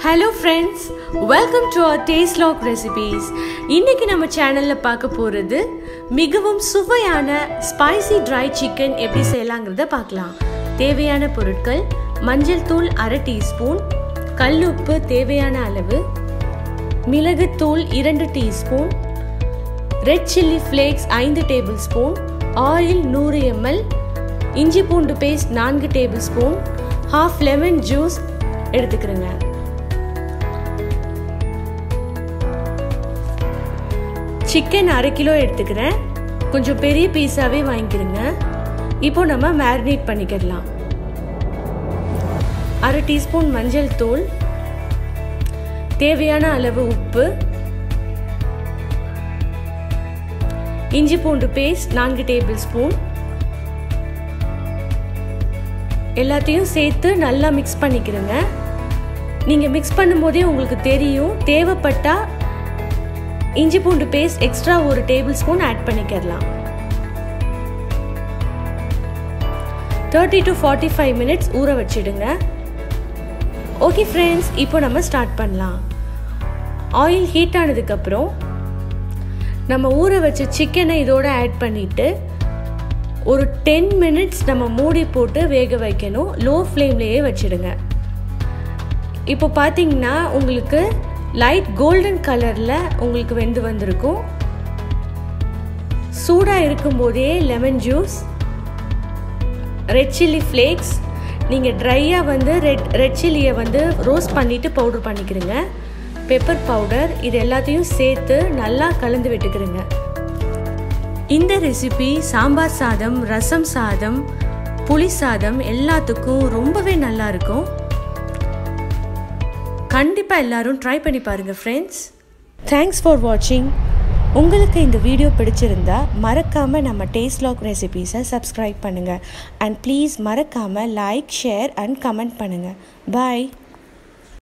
hello friends welcome to our taste lock recipes இன்னைக்கு நம்ம சேனலில் பார்க்க போகிறது மிகவும் சுவையான ஸ்பைசி ட்ரை சிக்கன் எப்படி செய்யலாங்கிறத பார்க்கலாம் தேவையான பொருட்கள் மஞ்சள் தூள் அரை டீஸ்பூன் கல்லுப்பு தேவையான அளவு மிளகுத்தூள் இரண்டு டீஸ்பூன் ரெட் சில்லி ஃப்ளேக்ஸ் ஐந்து டேபிள் ஸ்பூன் ஆயில் நூறு எம்எல் இஞ்சி பூண்டு பேஸ்ட் நான்கு tablespoon half lemon juice எடுத்துக்கிறேங்க சிக்கன் அரை கிலோ எடுத்துக்கிறேன் கொஞ்சம் பெரிய பீஸாகவே வாங்கிக்கிறேங்க இப்போ நம்ம மேரினேட் பண்ணிக்கிடலாம் அரை டீஸ்பூன் மஞ்சள் தூள் தேவையான அளவு உப்பு இஞ்சி பூண்டு பேஸ்ட் நான்கு டேபிள் ஸ்பூன் எல்லாத்தையும் சேர்த்து நல்லா மிக்ஸ் பண்ணிக்கிறேங்க நீங்கள் மிக்ஸ் பண்ணும்போதே உங்களுக்கு தெரியும் தேவைப்பட்டா இஞ்சி பூண்டு பேஸ்ட் எக்ஸ்ட்ரா ஒரு டேபிள் ஸ்பூன் ஆட் பண்ணிக்கிறலாம் thirty to forty five minutes ஊற வச்சிடுங்க ஓகே ஃப்ரெண்ட்ஸ் இப்போ நம்ம ஸ்டார்ட் பண்ணலாம் ஆயில் ஹீட் ஆனதுக்கப்புறம் நம்ம ஊற வச்ச சிக்கனை இதோட ஆட் பண்ணிவிட்டு ஒரு டென் மினிட்ஸ் நம்ம மூடி போட்டு வேக வைக்கணும் லோ ஃப்ளேம்லேயே வச்சிடுங்க இப்போ பார்த்தீங்கன்னா உங்களுக்கு லைட் கோல்டன் கலரில் உங்களுக்கு வெந்து வந்திருக்கும் சூடாக இருக்கும்போதே lemon juice red chilli flakes நீங்கள் ட்ரையாக வந்து ரெட் ரெட் சில்லியை வந்து ரோஸ்ட் பண்ணிவிட்டு பவுடர் பண்ணிக்கிறீங்க பெப்பர் பவுடர் இது எல்லாத்தையும் சேர்த்து நல்லா கலந்து விட்டுக்கிறேங்க இந்த ரெசிபி சாம்பார் சாதம் ரசம் சாதம் புளி சாதம் எல்லாத்துக்கும் ரொம்பவே நல்லா இருக்கும் கண்டிப்பாக எல்லாரும் ட்ரை பண்ணி பாருங்கள் ஃப்ரெண்ட்ஸ் தேங்க்ஸ் ஃபார் வாட்சிங் உங்களுக்கு இந்த வீடியோ பிடிச்சிருந்தா மறக்காமல் நம்ம டேஸ்ட் லாக் ரெசிபீஸை சப்ஸ்கிரைப் பண்ணுங்கள் அண்ட் ப்ளீஸ் மறக்காமல் லைக் ஷேர் அண்ட் கமெண்ட் பண்ணுங்கள் பாய்